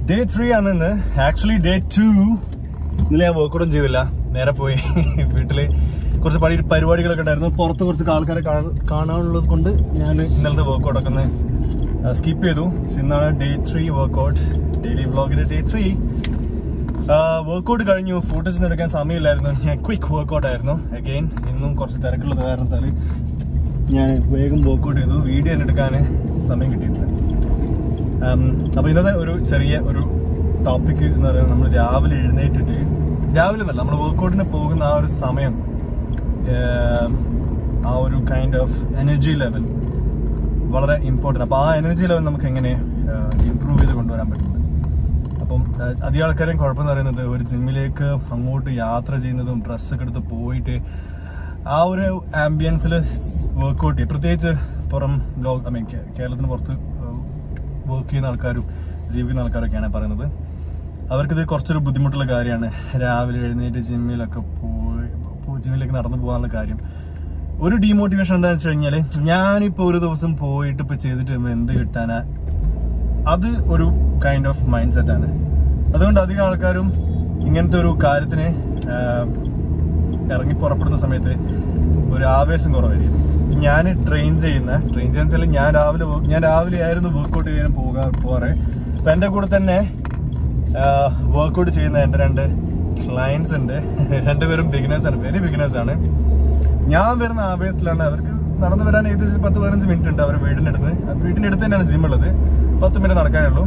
day three ആണ് ഇന്ന് actually day to ഇന്നലെ ഞാൻ വർക്കൗട്ടും ചെയ്തില്ല നേരെ പോയി വീട്ടില് കുറച്ച് പടി പരിപാടികളൊക്കെ ഉണ്ടായിരുന്നു പുറത്ത് കുറച്ച് ആൾക്കാരെ കാണാ- കാണാനുള്ളത് കൊണ്ട് ഞാൻ ഇന്നലത്തെ വർക്കൗട്ടൊക്കെ ഒന്ന് സ്കിപ്പ് ചെയ്തു പക്ഷെ ഇന്നാണ് ഡേ ത്രീ വർക്കൗട്ട് ഡെയിലി വ്ളോഗിന്റെ ഡേ ത്രീ വർക്കൗട്ട് കഴിഞ്ഞു ഫോട്ടോസ് ഒന്നും എടുക്കാൻ സമയമില്ലായിരുന്നു ഞാൻ ക്വിക്ക് വർക്കൗട്ട് ആയിരുന്നു അഗെയിൻ ഇന്നും കുറച്ച് തിരക്കുള്ള കാരണത്താൽ ഞാൻ വേഗം വർക്കൗട്ട് ചെയ്തു വീഡിയോ തന്നെ എടുക്കാൻ സമയം കിട്ടിയിട്ടില്ല ഉം, അപ്പൊ ഇന്നത്തെ ഒരു ചെറിയ ഒരു ടോപ്പിക് എന്ന് പറയുന്നത് നമ്മൾ രാവിലെ എഴുന്നേറ്റിട്ട് രാവിലെ എന്നല്ല നമ്മൾ വർക്കൗട്ടിന് പോകുന്ന ആ ഒരു സമയം ഏം, ആ ഒരു കൈൻഡ് ഓഫ് എനർജി ലെവൽ വളരെ ഇമ്പോർട്ടൻ്റ് അപ്പോൾ ആ എനർജി ലെവൽ നമുക്ക് എങ്ങനെ ഇമ്പ്രൂവ് ചെയ്ത് കൊണ്ടുവരാൻ പറ്റുന്നത് അപ്പം ഏഹ്, അധികം ആൾക്കാരെയും കുഴപ്പമെന്ന് പറയുന്നത് ഒരു ജിമ്മിലേക്ക് അങ്ങോട്ട് യാത്ര ചെയ്യുന്നതും ഡ്രസ്സൊക്കെ എടുത്ത് പോയിട്ട് ആ ഒരു ആംബിയൻസിൽ വർക്കൗട്ട് ചെയ്യും പ്രത്യേകിച്ച് പുറം ലോക ഐ മീൻ കേരളത്തിന് പുറത്ത് വർക്ക് ചെയ്യുന്ന ആൾക്കാരും ജീവിക്കുന്ന ആൾക്കാരൊക്കെയാണ് പറയുന്നത് അവർക്കിത് കുറച്ചൊരു ബുദ്ധിമുട്ടുള്ള കാര്യമാണ് രാവിലെ എഴുന്നേറ്റ് ജിമ്മിലൊക്കെ പോയി പോ- ജിമ്മിലേക്ക് നടന്നു പോകാനുള്ള കാര്യം ഒരു ഡീമോട്ടിവേഷൻ എന്താണെന്ന് വെച്ച് കഴിഞ്ഞാൽ ഞാനിപ്പോൾ ഒരു ദിവസം പോയിട്ട് ഇപ്പോൾ ചെയ്തിട്ട് വരുമ്പോൾ എന്ത് കിട്ടാനാ അത് ഒരു കൈൻഡ് ഓഫ് മൈൻഡ് സെറ്റ് ആണ് അതുകൊണ്ട് അധികം ആൾക്കാരും ഇങ്ങനത്തെ ഒരു കാര്യത്തിന് ആഹ്, ഇറങ്ങി പുറപ്പെടുന്ന സമയത്ത് ഒരു ആവേശം കുറവായിരിക്കും ഞാൻ ട്രെയിൻ ചെയ്യുന്ന ട്രെയിൻ ചെയ്യുന്ന വെച്ചാൽ ഞാൻ രാവിലെ wo- ഞാൻ രാവിലെ ആയിരുന്നു വർക്കൗട്ട് ചെയ്യാൻ പോകാ പോകാറ് അപ്പൊ എന്റെ കൂടെ തന്നെ വർക്കൗട്ട് ചെയ്യുന്ന എന്റെ രണ്ട് ക്ലയൻസ് ഉണ്ട് രണ്ടുപേരും ബിഗിനേഴ്സ് ആണ് വെരി ബിഗിനേഴ്സ് ആണ് ഞാൻ വരുന്ന ആവേശത്തിലാണ് അവർക്ക് നടന്നു വരാൻ ഏകദേശം പത്ത് പതിനഞ്ച് മിനിറ്റ് ഉണ്ട് അവർ വീടിന്റെ അടുത്ത് ആ വീടിന്റെ അടുത്ത് തന്നെയാണ് ജിം ഉള്ളത് പത്ത് മിനിറ്റ് നടക്കാനുള്ളൂ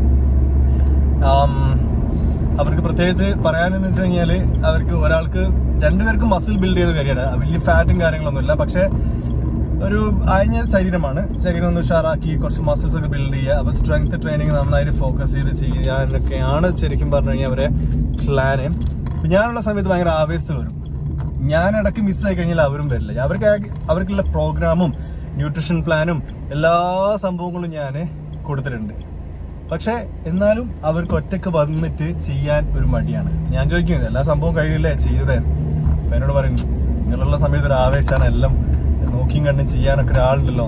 ആം, അവർക്ക് പ്രത്യേകിച്ച് പറയാനെന്ന് വെച്ച് കഴിഞ്ഞാല് അവർക്ക് ഒരാൾക്ക് രണ്ടുപേർക്കും മസിൽ ബിൽഡ് ചെയ്ത കാര്യമാണ് വലിയ ഫാറ്റും കാര്യങ്ങളൊന്നുമില്ല പക്ഷെ ഒരു അയഞ്ഞ ശരീരമാണ് ശരീരം ഒന്ന് ഉഷാറാക്കി കുറച്ച് മസിൽസ് ഒക്കെ ബിൽഡ് ചെയ്യുക അപ്പൊ സ്ട്രെങ്ത് ട്രെയിനിങ് നന്നായിട്ട് ഫോക്കസ് ചെയ്ത് ചെയ്യാനൊക്കെയാണ് ശരിക്കും പറഞ്ഞു കഴിഞ്ഞാൽ അവരെ പ്ലാന് ഞാനുള്ള സമയത്ത് ഭയങ്കര ആവേശത്തിൽ വരും ഞാൻ ഇടയ്ക്ക് മിസ്സായി കഴിഞ്ഞാൽ അവരും വരില്ല അവർക്ക് ആകെ- അവർക്കുള്ള പ്രോഗ്രാമും ന്യൂട്രീഷൻ പ്ലാനും എല്ലാ സംഭവങ്ങളും ഞാൻ കൊടുത്തിട്ടുണ്ട് പക്ഷെ എന്നാലും അവർക്ക് ഒറ്റക്ക് വന്നിട്ട് ചെയ്യാൻ ഒരു മടിയാണ് ഞാൻ ചോദിക്കുന്നത് എല്ലാ സംഭവം കഴിയില്ലേ ചെയ്യൂടെ അപ്പൊ എന്നോട് പറയുന്നു നിങ്ങളുള്ള സമയത്ത് ഒരു ആവേശമാണ് എല്ലാം നോക്കിയും കണ്ടും ചെയ്യാനൊക്കെ ഒരാളുണ്ടല്ലോ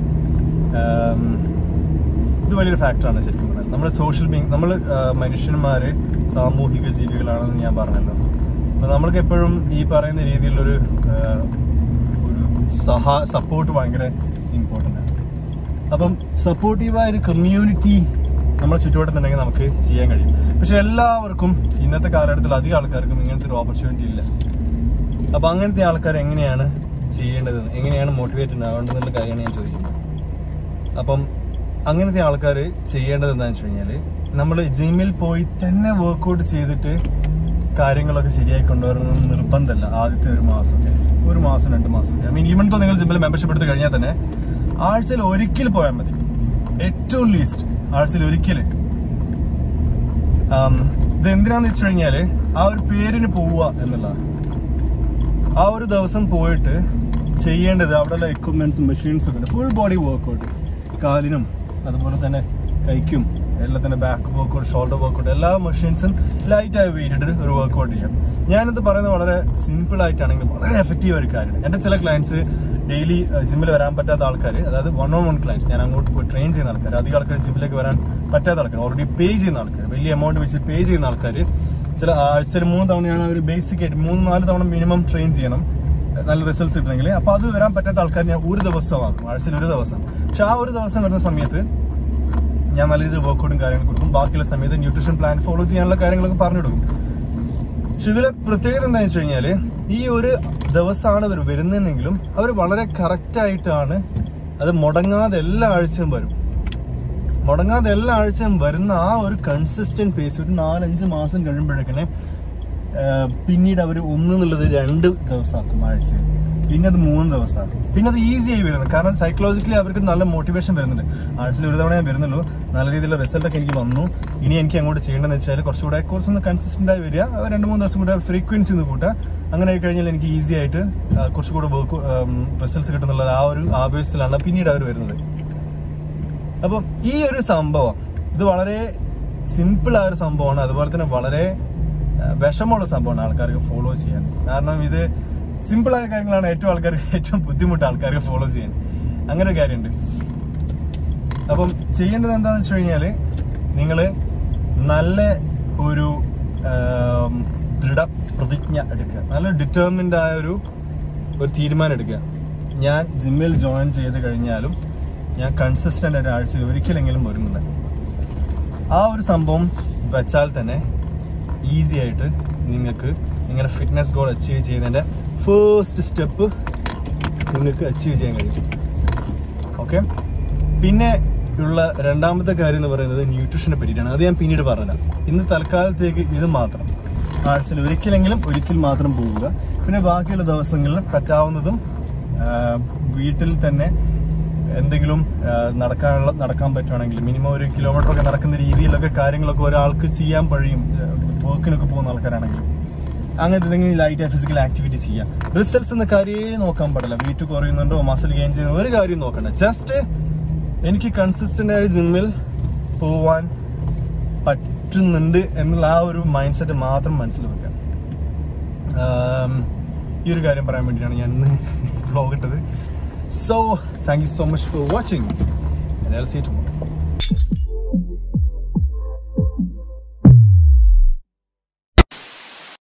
ആം, ഇത് വലിയൊരു ഫാക്ടറാണ് ശരിക്കും പറഞ്ഞാൽ നമ്മൾ സോഷ്യൽ ബീങ് നമ്മൾ മനുഷ്യന്മാര് സാമൂഹിക ജീവികളാണെന്ന് ഞാൻ പറഞ്ഞല്ലോ അപ്പൊ നമ്മൾക്ക് എപ്പോഴും ഈ പറയുന്ന രീതിയിലൊരു ആ, ഒരു സഹാ സപ്പോർട്ട് ഭയങ്കര ഇമ്പോർട്ടൻ്റ് ആണ് അപ്പം സപ്പോർട്ടീവായ ഒരു കമ്മ്യൂണിറ്റി നമ്മുടെ ചുറ്റുവട്ടത്തുണ്ടെങ്കിൽ നമുക്ക് ചെയ്യാൻ കഴിയും പക്ഷെ എല്ലാവർക്കും ഇന്നത്തെ കാലഘട്ടത്തിൽ അധികം ആൾക്കാർക്കും ഇങ്ങനത്തെ ഒരു ഓപ്പർച്യൂണിറ്റി ഇല്ല അപ്പൊ അങ്ങനത്തെ ആൾക്കാർ എങ്ങനെയാണ് ചെയ്യേണ്ടത് എങ്ങനെയാണ് മോട്ടിവേറ്റഡ് ആവേണ്ടതെന്നുള്ള കാര്യമാണ് ഞാൻ ചോദിക്കുന്നത് അപ്പം അങ്ങനത്തെ ആൾക്കാർ ചെയ്യേണ്ടത് എന്താണെന്ന് വെച്ച് കഴിഞ്ഞാൽ നമ്മൾ ജിമ്മിൽ പോയി തന്നെ വർക്കൗട്ട് ചെയ്തിട്ട് കാര്യങ്ങളൊക്കെ ശരിയായി കൊണ്ടുവരണം നിർബന്ധമല്ല ആദ്യത്തെ ഒരു മാസമൊക്കെ ഒരു മാസം രണ്ട് മാസമൊക്കെ ഐ മീൻ ഈവൻ തോ നിങ്ങൾ ജിമ്മിൽ മെമ്പർഷിപ്പ് എടുത്ത് കഴിഞ്ഞാൽ തന്നെ ആഴ്ചയിൽ ഒരിക്കൽ പോയാൽ മതി ഏറ്റവും ലീസ്റ്റ് ആഴ്ചയിൽ ഒരിക്കൽ ഇത് എന്തിനാന്ന് വെച്ച് കഴിഞ്ഞാല് ആ ഒരു പേരിന് പോവുക എന്നുള്ളതാണ് ആ ഒരു ദിവസം പോയിട്ട് ചെയ്യേണ്ടത് അവിടെയുള്ള എക്വിപ്മെന്റ്സും മെഷീൻസും ഒക്കെ ഉണ്ട് ഫുൾ ബോഡി വർക്കൗട്ട് കാലിനും അതുപോലെ തന്നെ കൈക്കും എല്ലാത്തിനും ബാക്ക് വർക്കൗട്ട് ഷോൾഡർ വർക്കൗട്ട് എല്ലാ മെഷീൻസും ലൈറ്റായി വെയിറ്റിട്ട് ഒരു വർക്കൗട്ട് ചെയ്യാം ഞാനിത് പറയുന്നത് വളരെ സിമ്പിൾ ആയിട്ടാണെങ്കിലും വളരെ എഫക്റ്റീവ് ഒരു കാര്യമാണ് എൻ്റെ ചില ക്ലയൻസ് ഡെയിലി ജിമ്മിൽ വരാൻ പറ്റാത്ത ആൾക്കാർ അതായത് വൺ ഓൺ വൺ ക്ലയൻസ് ഞാൻ അങ്ങോട്ട് പോയി ട്രെയിൻ ചെയ്യുന്ന ആൾക്കാർ അധികം ആൾക്കാർ ജിമ്മിലേക്ക് വരാൻ പറ്റാത്ത ആൾക്കാർ ഓൾറെഡി പേ ചെയ്യുന്ന ആൾക്കാർ വലിയ എമൗണ്ട് വെച്ച് പേ ചെയ്യുന്ന ആൾക്കാർ ചില ആഴ്ചയിൽ മൂന്ന് തവണയാണ് അവർ ബേസിക് ആയിട്ട് മൂന്ന് നാല് തവണ മിനിമം ട്രെയിൻ ചെയ്യണം നല്ല റിസൾട്ട്സ് കിട്ടണമെങ്കിൽ അപ്പൊ അത് വരാൻ പറ്റാത്ത ആൾക്കാർ ഞാൻ ഒരു ദിവസമാക്കും ആഴ്ചയിൽ ഒരു ദിവസം പക്ഷെ ആ ഒരു ദിവസം വരുന്ന സമയത്ത് ഞാൻ നല്ല രീതിയിൽ വർക്കൗട്ടും കാര്യങ്ങളും കൊടുക്കും ബാക്കിയുള്ള സമയത്ത് ന്യൂട്രീഷൻ പ്ലാൻ ഫോളോ ചെയ്യാനുള്ള കാര്യങ്ങളൊക്കെ പറഞ്ഞു കൊടുക്കും പക്ഷെ ഇതിലെ പ്രത്യേകത എന്താണെന്ന് വെച്ച് കഴിഞ്ഞാല് ഈ ഒരു ദിവസമാണ് അവർ വരുന്നതെങ്കിലും അവർ വളരെ കറക്റ്റ് ആയിട്ടാണ് അത് മുടങ്ങാതെ എല്ലാ ആഴ്ചയും വരും മുടങ്ങാതെ എല്ലാ ആഴ്ചയും വരുന്ന ആ ഒരു കൺസിസ്റ്റന്റ് പേസ് ഒരു നാലഞ്ച് മാസം കഴിയുമ്പോഴേക്കിനെ പിന്നീട് അവർ ഒന്ന് എന്നുള്ളത് രണ്ട് ദിവസമാക്കും ആഴ്ചയിൽ പിന്നെ അത് മൂന്ന് ദിവസമാക്കും പിന്നെ അത് ഈസി ആയി വരുന്നത് കാരണം സൈക്കോളജിക്കലി അവർക്ക് നല്ല മോട്ടിവേഷൻ വരുന്നുണ്ട് ആഴ്ചയിൽ ഒരു തവണ ഞാൻ വരുന്നുള്ളൂ നല്ല രീതിയിലുള്ള റിസൾട്ട് ഒക്കെ എനിക്ക് വന്നു ഇനി എനിക്ക് അങ്ങോട്ട് ചെയ്യേണ്ടതെന്ന് വെച്ചാൽ കുറച്ചുകൂടെ കുറച്ചൊന്ന് കൺസിസ്റ്റന്റ് ആയി വരിക അത് രണ്ട് മൂന്ന് ദിവസം കൂടെ ഫ്രീക്വൻസി ഒന്ന് കൂട്ടുക അങ്ങനെ ആയി കഴിഞ്ഞാൽ എനിക്ക് ഈസി ആയിട്ട് ആ, കുറച്ചുകൂടെ വർക്ക് റിസൾട്ട്സ് കിട്ടുന്നുള്ള ആ ഒരു ആവേശത്തിലാണ് പിന്നീട് അവർ വരുന്നത് അപ്പം ഈ ഒരു സംഭവം ഇത് വളരെ സിമ്പിൾ ആയ ഒരു സംഭവമാണ് അതുപോലെ തന്നെ വളരെ ആ, വിഷമമുള്ള സംഭവമാണ് ആൾക്കാർക്ക് ഫോളോ ചെയ്യാൻ കാരണം ഇത് സിമ്പിൾ ആയ കാര്യങ്ങളാണ് ഏറ്റവും ആൾക്കാർക്ക് ഏറ്റവും ബുദ്ധിമുട്ട് ആൾക്കാർക്ക് ഫോളോ ചെയ്യാൻ അങ്ങനെ ഒരു കാര്യമുണ്ട് അപ്പം ചെയ്യേണ്ടത് എന്താണെന്ന് വെച്ച് കഴിഞ്ഞാല് നിങ്ങള് നല്ല ഒരു ആം, ദൃഢ പ്രതിജ്ഞ എടുക്കുക നല്ല ഡിറ്റർമിൻഡ് ആയ ഒരു ഒരു തീരുമാനം എടുക്കുക ഞാൻ ജിമ്മിൽ ജോയിൻ ചെയ്ത് കഴിഞ്ഞാലും ഞാൻ കൺസിസ്റ്റന്റ് ആയിട്ട് ആഴ്ചയിൽ ഒരിക്കലെങ്കിലും വരുന്നുണ്ട് ആ ഒരു സംഭവം വെച്ചാൽ തന്നെ ഈസി ആയിട്ട് നിങ്ങൾക്ക് നിങ്ങളുടെ ഫിറ്റ്നസ് ഗോൾ അച്ചീവ് ചെയ്യുന്നതിൻ്റെ ഫേസ്റ്റ് സ്റ്റെപ്പ് നിങ്ങൾക്ക് അച്ചീവ് ചെയ്യാൻ കഴിയും ഓക്കെ പിന്നെ ഉള്ള രണ്ടാമത്തെ കാര്യം എന്ന് പറയുന്നത് ന്യൂട്രീഷനെ പറ്റിയിട്ടാണ് അത് ഞാൻ പിന്നീട് പറഞ്ഞുതരാം ഇന്ന് തൽക്കാലത്തേക്ക് ഇത് മാത്രം ആഴ്ചയിൽ ഒരിക്കലെങ്കിലും ഒരിക്കൽ മാത്രം പോവുക പിന്നെ ബാക്കിയുള്ള ദിവസങ്ങളിൽ പറ്റാവുന്നതും ആ, വീട്ടിൽ തന്നെ എന്തെങ്കിലും ആ, നടക്കാനുള്ള നടക്കാൻ പറ്റുവാണെങ്കിൽ മിനിമം ഒരു കിലോമീറ്റർ ഒക്കെ നടക്കുന്ന രീതിയിലൊക്കെ കാര്യങ്ങളൊക്കെ ഒരാൾക്ക് ചെയ്യാൻ കഴിയും വർക്കിനൊക്കെ പോകുന്ന ആൾക്കാരാണെങ്കിൽ അങ്ങനത്തെ എന്തെങ്കിലും ലൈറ്റ് ഫിസിക്കൽ ആക്ടിവിറ്റി ചെയ്യാം റിസൾട്ട്സ് എന്ന കാര്യമേ നോക്കാൻ പാടില്ല വെയിറ്റ് കുറയുന്നുണ്ടോ മസിൽ ഗെയിൻ ചെയ്യുന്ന ഒരു കാര്യം നോക്കണ്ട ജസ്റ്റ് എനിക്ക് കൺസിസ്റ്റന്റ് ആയിട്ട് ജിമ്മിൽ പോവാൻ പറ്റുന്നുണ്ട് എന്നുള്ള ആ ഒരു മൈൻഡ് സെറ്റ് മാത്രം മനസ്സിൽ വെക്കാം ആം, ഈ ഒരു കാര്യം പറയാൻ വേണ്ടിയിട്ടാണ് ഞാൻ ഇന്ന് വ്ലോഗ് ഇട്ടത് so thank you so much for watching see tomorrow